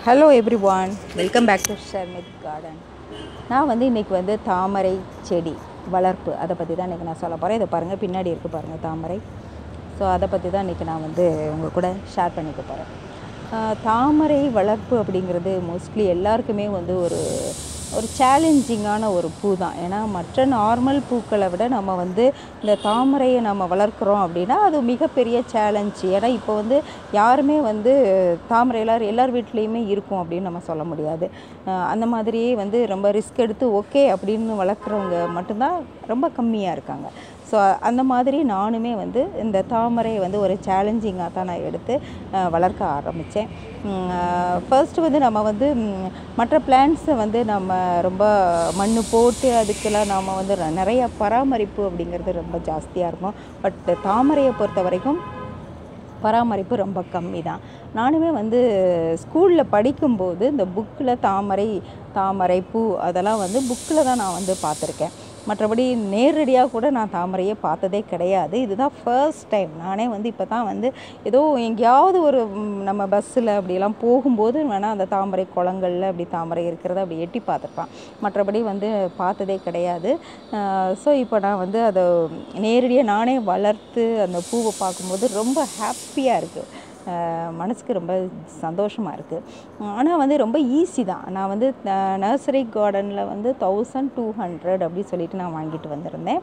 hello every welcome back to Sharmith garden நான் வந்து இன்றைக்கி வந்து தாமரை செடி வளர்ப்பு அதை பற்றி தான் இன்றைக்கி நான் சொல்ல போகிறேன் இதை பாருங்கள் பின்னாடி இருக்குது பாருங்கள் தாமரை ஸோ அதை பற்றி தான் இன்றைக்கி நான் வந்து உங்கள் கூட ஷேர் பண்ணிக்க போகிறேன் தாமரை வளர்ப்பு அப்படிங்கிறது மோஸ்ட்லி எல்லாருக்குமே வந்து ஒரு ஒரு சேலஞ்சிங்கான ஒரு பூ தான் ஏன்னா மற்ற நார்மல் பூக்களை விட நம்ம வந்து இந்த தாமரையை நம்ம வளர்க்குறோம் அப்படின்னா அது மிகப்பெரிய சேலஞ்ச் ஏன்னா இப்போ வந்து யாருமே வந்து தாமரை எல்லார் எல்லார் வீட்லேயுமே இருக்கும் அப்படின்னு நம்ம சொல்ல முடியாது அஹ் அந்த மாதிரியே வந்து ரொம்ப ரிஸ்க் எடுத்து ஓகே அப்படின்னு வளர்க்குறவங்க மட்டும்தான் ரொம்ப கம்மியாக இருக்காங்க ஸோ அந்த மாதிரி நானுமே வந்து இந்த தாமரையை வந்து ஒரு சேலஞ்சிங்காக தான் நான் எடுத்து அஹ், வளர்க்க ஆரம்பித்தேன் ஃபர்ஸ்ட் வந்து நம்ம வந்து ம், மற்ற பிளான்ட்ஸை வந்து நம்ம ரொம்ப மண் போட்டு அதுக்கெல்லாம் நாம் வந்து ர- நிறைய பராமரிப்பு அப்படிங்கிறது ரொம்ப ஜாஸ்தியாக இருக்கும் பட் தாமரையை பொறுத்த வரைக்கும் பராமரிப்பு ரொம்ப கம்மி தான் நானுமே வந்து ஸ்கூலில் படிக்கும்போது இந்த புக்கில் தாமரை தாமரை பூ அதெல்லாம் வந்து புக்கில் தான் நான் வந்து பார்த்துருக்கேன் மற்றபடி நேரடியாக கூட நான் தாமரையை பார்த்ததே கிடையாது இதுதான் ஃபர்ஸ்ட் டைம் நானே வந்து இப்போ தான் வந்து ஏதோ எங்கேயாவது ஒரு ம், நம்ம பஸ்ஸில் அப்படியெல்லாம் போகும்போது வேணால் அந்த தாமரை குளங்கள்ல அப்படி தாமரை இருக்கிறத அப்படி எட்டி பார்த்துருப்பான் மற்றபடி வந்து பார்த்ததே கிடையாது ஸோ இப்போ நான் வந்து அதை நேரடியாக நானே வளர்த்து அந்த பூவை பார்க்கும்போது ரொம்ப ஹாப்பியாக இருக்குது மனசுக்கு ரொம்ப சந்தோஷமாக இருக்குது ஆனால் வந்து ரொம்ப ஈஸி தான் நான் வந்து நர்சரி கார்டனில் வந்து தௌசண்ட் டூ ஹண்ட்ரட் அப்படி சொல்லிட்டு நான் வாங்கிட்டு வந்திருந்தேன்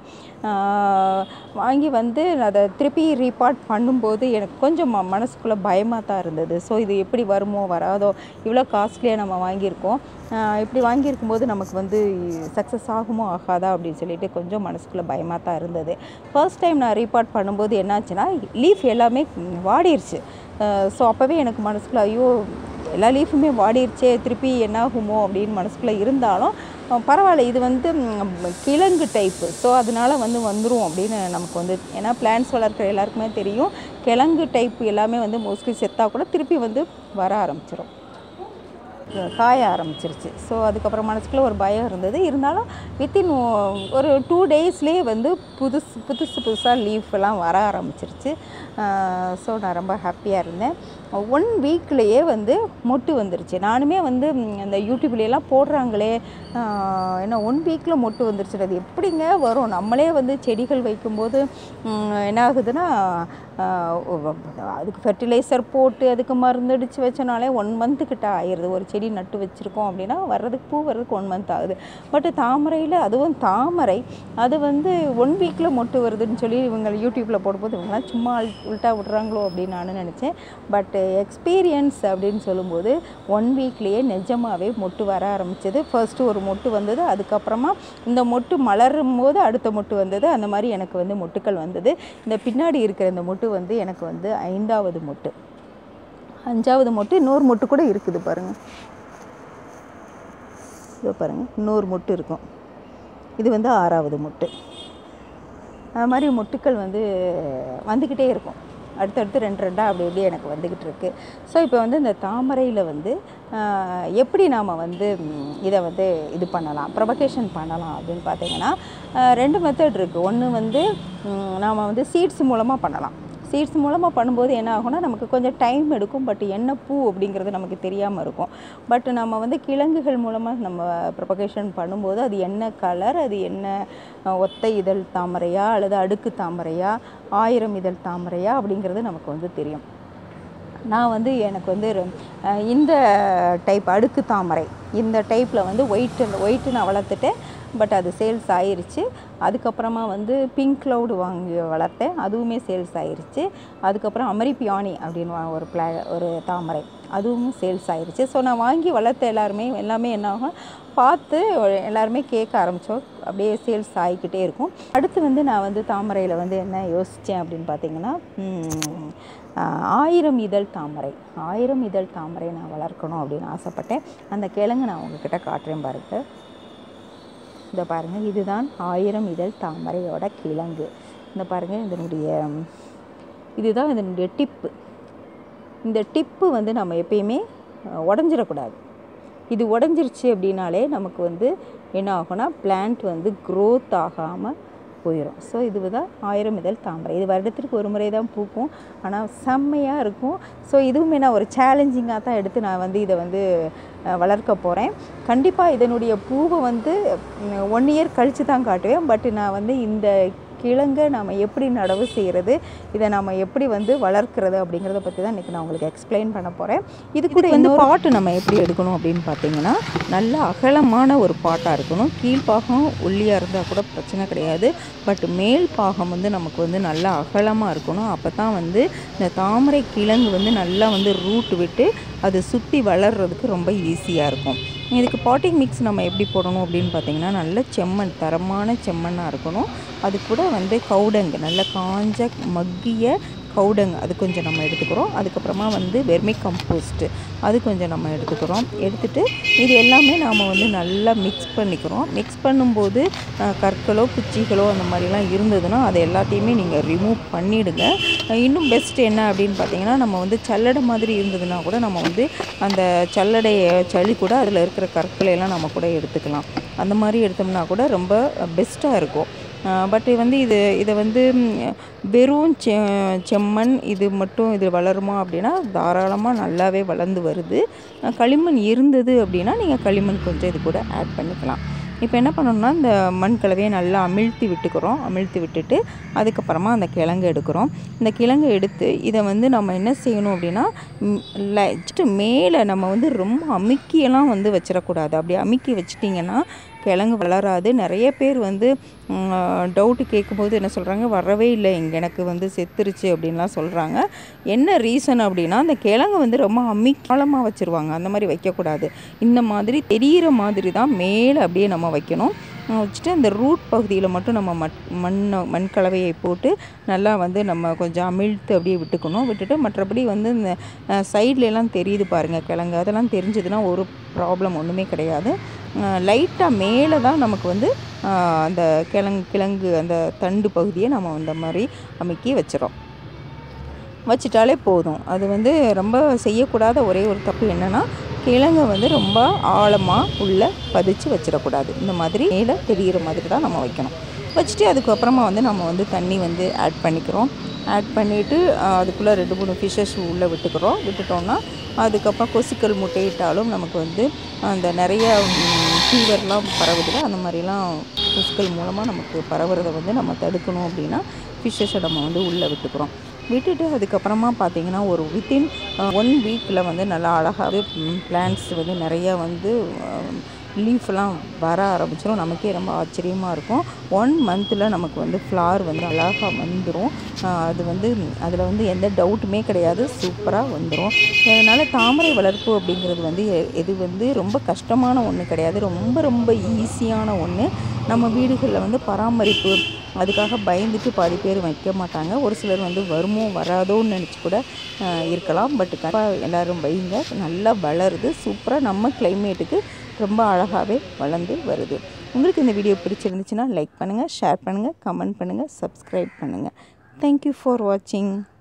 அஹ், வாங்கி வந்து அதை திருப்பி ரீபார்ட் பண்ணும்போது எனக்கு கொஞ்சம் ம மனசுக்குள்ளே பயமாக தான் இருந்தது ஸோ இது எப்படி வருமோ வராதோ இவ்வளோ காஸ்ட்லியாக நம்ம வாங்கியிருக்கோம் அஹ், இப்படி வாங்கியிருக்கும்போது நமக்கு வந்து சக்ஸஸ் ஆகுமோ ஆகாதா அப்படின்னு சொல்லிட்டு கொஞ்சம் மனசுக்குள்ளே பயமாக தான் இருந்தது ஃபர்ஸ்ட் டைம் நான் ரீபார்ட் பண்ணும்போது என்னாச்சுன்னா லீஃப் எல்லாமே ம், வாடிருச்சு ஸோ அப்போவே எனக்கு மனசுக்குள்ள ஐயோ எல்லா லீஃபுமே வாடிருச்சே திருப்பி என்னாகுமோ அப்படின்னு மனசுக்குள்ளே இருந்தாலும் அஹ், பரவாயில்ல இது வந்து ம், கிழங்கு டைப்பு ஸோ அதனால வந்து வந்துடும் அப்படின்னு நமக்கு வந்து ஏன்னா பிளான்ஸ் வளர்க்குற எல்லாருக்குமே தெரியும் கிழங்கு டைப் எல்லாமே வந்து மோஸ்ட்லி செத்தா கூட திருப்பி வந்து வர ஆரம்பிச்சிடும் காய ஆரம்பிச்சிருச்சு ஸோ அதுக்கப்புறம் மனசுக்குள்ள ஒரு பயம் இருந்தது இருந்தாலும் வித்தின் ஒரு டூ டேஸ்லேயே வந்து புதுசு புதுசு புதுசாக லீஃப் எல்லாம் வர ஆரம்பிச்சிருச்சு ஸோ நான் ரொம்ப ஹாப்பியாக இருந்தேன் ஒன் வீக்லேயே வந்து மொட்டு வந்துருச்சு நானுமே வந்து ம், இந்த யூடியூப்லேயெல்லாம் போடுறாங்களே ஆஹ், என்ன ஒன் வீக்கில் மொட்டு வந்துருச்சு அது எப்படிங்க வரும் நம்மளே வந்து செடிகள் வைக்கும்போது ம், என்ன ஆகுதுன்னா ஆஹ், ஒ- அதுக்கு ஃபெர்டிலைசர் போட்டு அதுக்கு மருந்தடிச்சு வச்சனாலே ஒன் மந்த்து கிட்ட ஆயிடுது ஒரு செடி நட்டு வச்சுருக்கோம் அப்படின்னா வர்றதுக்கு பூ வர்றதுக்கு ஒன் மந்த் ஆகுது பட் தாமரையில் அதுவும் தாமரை அது வந்து ஒன் வீக்கில் மொட்டு வருதுன்னு சொல்லி இவங்க யூடியூப்பில் போடும்போது இவங்கெல்லாம் சும்மா அல்- உல்ட்டா விட்றாங்களோ அப்படின்னு நான் நினச்சேன் பட் எக்ஸ்பீரியன்ஸ் அப்படின்னு சொல்லும்போது ஒன் வீக்லேயே நிஜமாகவே மொட்டு வர ஆரம்பிச்சது ஃபர்ஸ்ட்டு ஒரு மொட்டு வந்தது அதுக்கப்புறமா இந்த மொட்டு மலரும் போது அடுத்த மொட்டு வந்தது அந்த மாதிரி எனக்கு வந்து மொட்டுக்கள் வந்தது இந்த பின்னாடி இருக்கிற இந்த மொட்டு வந்து எனக்கு வந்து ஐந்தாவது மொட்டு அஞ்சாவது மொட்டு இன்னொரு மொட்டு கூட இருக்குது பாருங்கள் இதோ பாருங்கள் இன்னொரு மொட்டு இருக்கும் இது வந்து ஆறாவது மொட்டு அது மாதிரி மொட்டுக்கள் வந்து வந்துக்கிட்டே இருக்கும் அடுத்தடுத்து ரெண்டு ரெண்டாக அப்படி அப்படியே எனக்கு வந்துக்கிட்டு இருக்கு ஸோ இப்போ வந்து இந்த தாமரையில் வந்து ஆஹ், எப்படி நாம் வந்து ம், இதை வந்து இது பண்ணலாம் ப்ரொபகேஷன் பண்ணலாம் அப்படின்னு பார்த்தீங்கன்னா ஆஹ், ரெண்டு மெத்தட் இருக்குது ஒன்று வந்து நாம் வந்து சீட்ஸ் மூலமாக பண்ணலாம் சீட்ஸ் மூலமாக பண்ணும்போது என்ன ஆகும்னா நமக்கு கொஞ்சம் டைம் எடுக்கும் பட் என்ன பூ அப்படிங்கிறது நமக்கு தெரியாமல் இருக்கும் பட் நம்ம வந்து கிழங்குகள் மூலமாக நம்ம ப்ரொபகேஷன் பண்ணும்போது அது என்ன கலர் அது என்ன அஹ், ஒத்தை இதழ் தாமரையா அல்லது அடுக்கு தாமரையா ஆயிரம் இதழ் தாமரையா அப்படிங்கிறது நமக்கு வந்து தெரியும் நான் வந்து எனக்கு வந்து ஒரு, அஹ், இந்த டைப் அடுக்கு தாமரை இந்த டைப்பில் வந்து ஒயிட்டு ஒயிட்டு நான் வளர்த்துட்டேன் பட் அது சேல்ஸ் ஆயிருச்சு அதுக்கப்புறமா வந்து பிங்க் க்ளவுடு வாங்கி வளர்த்தேன் அதுவுமே சேல்ஸ் ஆயிருச்சு அதுக்கப்புறம் அமெரிப்பியானி அப்படின்னு வா- ஒரு பிளா ஒரு தாமரை அதுவும் சேல்ஸ் ஆயிருச்சு ஸோ நான் வாங்கி வளர்த்த எல்லாருமே எல்லாமே என்ன ஆகும் பார்த்து எல்லாருமே கேட்க ஆரம்பித்தோம் அப்படியே சேல்ஸ் ஆகிக்கிட்டே இருக்கும் அடுத்து வந்து நான் வந்து தாமரையில் வந்து என்ன யோசித்தேன் அப்படின்னு பார்த்தீங்கன்னா ம், ஆஹ், ஆயிரம் இதழ் தாமரை ஆயிரம் இதழ் தாமரை நான் வளர்க்கணும் அப்படின்னு ஆசைப்பட்டேன் அந்த கிழங்கு நான் உங்ககிட்ட காட்டுறேன் பாருங்க இந்த பாருங்கள் இதுதான் ஆயிரம் இதழ் தாமரையோட கிழங்கு இந்த பாருங்கள் இதனுடைய ம், இதுதான் இதனுடைய டிப்பு இந்த டிப்பு வந்து நம்ம எப்பயுமே அஹ், உடஞ்சிடக்கூடாது இது உடஞ்சிருச்சு அப்படின்னாலே நமக்கு வந்து என்ன ஆகும்னா பிளான்ட் வந்து க்ரோத் ஆகாமல் போயிடும் ஸோ இது தான் ஆயிரம் இதழ் தாமரை இது வருடத்திற்கு ஒரு முறை தான் பூக்கும் ஆனால் செம்மையாக இருக்கும் ஸோ இதுவுமே நான் ஒரு சேலஞ்சிங்காக தான் எடுத்து நான் வந்து இதை வந்து அஹ், வளர்க்க போகிறேன் கண்டிப்பாக இதனுடைய பூவை வந்து ஒன் இயர் கழித்து தான் காட்டுவேன் பட் நான் வந்து இந்த கிழங்கை நாம் எப்படி நடவு செய்கிறது இதை நாம் எப்படி வந்து வளர்க்கிறது அப்படிங்கிறத பற்றி தான் இன்றைக்கி நான் உங்களுக்கு எக்ஸ்பிளைன் பண்ண போகிறேன் இது கூட இந்த பாட்டு நம்ம எப்படி எடுக்கணும் அப்படின்னு பார்த்தீங்கன்னா நல்ல அகலமான ஒரு பாட்டாக இருக்கணும் கீழ்ப்பாகம் ஒல்லியாக இருந்தால் கூட பிரச்சனை கிடையாது பட் மேல் பாகம் வந்து நமக்கு வந்து நல்லா அகலமாக இருக்கணும் அப்போ தான் வந்து இந்த தாமரை கிழங்கு வந்து நல்லா வந்து ரூட் விட்டு அது சுற்றி வளர்கிறதுக்கு ரொம்ப ஈஸியாக இருக்கும் இதுக்கு பாட்டிங் மிக்ஸ் நம்ம எப்படி போடணும் அப்படின்னு பார்த்தீங்கன்னா நல்ல செம்மண் தரமான செம்மண்ணாக இருக்கணும் அது கூட வந்து கவுடங்கு நல்ல காஞ்ச மக்கிய கவுடங்கு அது கொஞ்சம் நம்ம எடுத்துக்கிறோம் அதுக்கப்புறமா வந்து வெர்மி கம்போஸ்ட்டு அது கொஞ்சம் நம்ம எடுத்துக்கிறோம் எடுத்துட்டு இது எல்லாமே நாம் வந்து நல்லா மிக்ஸ் பண்ணிக்கிறோம் மிக்ஸ் பண்ணும்போது அஹ், கற்களோ குச்சிகளோ அந்த மாதிரிலாம் இருந்ததுன்னா அதை எல்லாத்தையுமே நீங்கள் ரிமூவ் பண்ணிவிடுங்க இன்னும் பெஸ்ட் என்ன அப்படின்னு பார்த்தீங்கன்னா நம்ம வந்து சல்லடை மாதிரி இருந்ததுன்னா கூட நம்ம வந்து அந்த சல்லடையை சளி கூட அதில் இருக்கிற கற்களை எல்லாம் நம்ம கூட எடுத்துக்கலாம் அந்த மாதிரி எடுத்தோம்னா கூட ரொம்ப பெஸ்ட்டாக இருக்கும் பட் வந்து இது இதை வந்து ம், வெறும் செ செம்மண் இது மட்டும் இது வளருமா அப்படின்னா தாராளமாக நல்லாவே வளர்ந்து வருது அஹ், களிமண் இருந்தது அப்படின்னா நீங்கள் களிமண் கொஞ்சம் இது கூட ஆட் பண்ணிக்கலாம் இப்போ என்ன பண்ணணும்னா இந்த மண் கலவையை நல்லா அமிழ்த்தி விட்டுக்கிறோம் அமிழ்த்தி விட்டுட்டு அதுக்கப்புறமா அந்த கிழங்கு எடுக்கிறோம் இந்த கிழங்கு எடுத்து இதை வந்து நம்ம என்ன செய்யணும் அப்படின்னா ஜஸ்ட்டு மேலே நம்ம வந்து ரொம்ப அமுக்கியெல்லாம் வந்து வச்சிடக்கூடாது அப்படி அமுக்கி வச்சிட்டிங்கன்னா கிழங்கு வளராது நிறைய பேர் வந்து டவுட்டு கேட்கும்போது என்ன சொல்கிறாங்க வரவே இல்லை இங்கே எனக்கு வந்து செத்துருச்சு அப்படின்லாம் சொல்கிறாங்க என்ன ரீசன் அப்படின்னா அந்த கிழங்கு வந்து ரொம்ப அமிக்காலமாக வச்சுருவாங்க அந்த மாதிரி வைக்கக்கூடாது இந்த மாதிரி தெரிகிற மாதிரி தான் மேலே அப்படியே நம்ம வைக்கணும் அஹ் வச்சுட்டு அந்த ரூட் பகுதியில் மட்டும் நம்ம மட் மண் மண் கலவையை போட்டு நல்லா வந்து நம்ம கொஞ்சம் அமிழ்த்து அப்படியே விட்டுக்கணும் விட்டுட்டு மற்றபடி வந்து இந்த சைட்ல எல்லாம் தெரியுது பாருங்கள் கிழங்கு அதெல்லாம் தெரிஞ்சதுன்னா ஒரு ப்ராப்ளம் ஒன்றுமே கிடையாது லைட்டாக மேலே தான் நமக்கு வந்து அஹ், அந்த கிழங்கு கிழங்கு அந்த தண்டு பகுதியை நம்ம இந்த மாதிரி அமைக்கி வச்சிடறோம் வச்சிட்டாலே போதும் அது வந்து ரொம்ப செய்யக்கூடாத ஒரே ஒரு தப்பு என்னென்னா கிழங்கை வந்து ரொம்ப ஆழமாக உள்ளே பதிச்சு வச்சிடக்கூடாது இந்த மாதிரி மேலே தெரிகிற மாதிரி தான் நம்ம வைக்கணும் வச்சுட்டு அதுக்கப்புறமா வந்து நம்ம வந்து தண்ணி வந்து ஆட் பண்ணிக்கிறோம் ஆட் பண்ணிவிட்டு அதுக்குள்ளே ரெண்டு மூணு ஃபிஷ்ஷஸ் உள்ளே விட்டுக்கிறோம் விட்டுட்டோம்னா அதுக்கப்புறம் கொசுக்கள் முட்டையிட்டாலும் நமக்கு வந்து அந்த நிறைய ஃபீவர்லாம் பரவுதுல அந்த மாதிரிலாம் கொசுக்கள் மூலமாக நமக்கு பரவுறதை வந்து நம்ம தடுக்கணும் அப்படின்னா ஃபிஷ்ஷஸை நம்ம வந்து உள்ளே விட்டுக்கிறோம் விட்டுட்டு அதுக்கப்புறமா பார்த்தீங்கன்னா ஒரு வித்தின் ஒன் வீக்கில் வந்து நல்லா அழகாகவே பிளான்ட்ஸ் வந்து நிறையா வந்து லீஃப்லாம் வர ஆரம்பிச்சிடும் நமக்கே ரொம்ப ஆச்சரியமாக இருக்கும் ஒன் மந்தில் நமக்கு வந்து ஃப்ளார் வந்து அழகாக வந்துடும் அது வந்து அதில் வந்து எந்த டவுட்டுமே கிடையாது சூப்பராக வந்துடும் அதனால் தாமரை வளர்ப்பு அப்படிங்கிறது வந்து எ- இது வந்து ரொம்ப கஷ்டமான ஒன்று கிடையாது ரொம்ப ரொம்ப ஈஸியான ஒன்று நம்ம வீடுகளில் வந்து பராமரிப்பு அதுக்காக பயந்துட்டு பாதி பேர் வைக்க மாட்டாங்க ஒரு சிலர் வந்து வருமோ வராதோன்னு நினச்சி கூட அஹ், இருக்கலாம் பட் கண்டிப்பாக எல்லோரும் வைங்க நல்லா வளருது சூப்பராக நம்ம கிளைமேட்டுக்கு ரொம்ப அழகாகவே வளர்ந்து வருது உங்களுக்கு இந்த வீடியோ பிடிச்சிருந்துச்சுன்னா லைக் பண்ணுங்கள் ஷேர் பண்ணுங்கள் கமெண்ட் பண்ணுங்கள் சப்ஸ்கிரைப் பண்ணுங்கள் தேங்க்யூ ஃபார் வாட்சிங்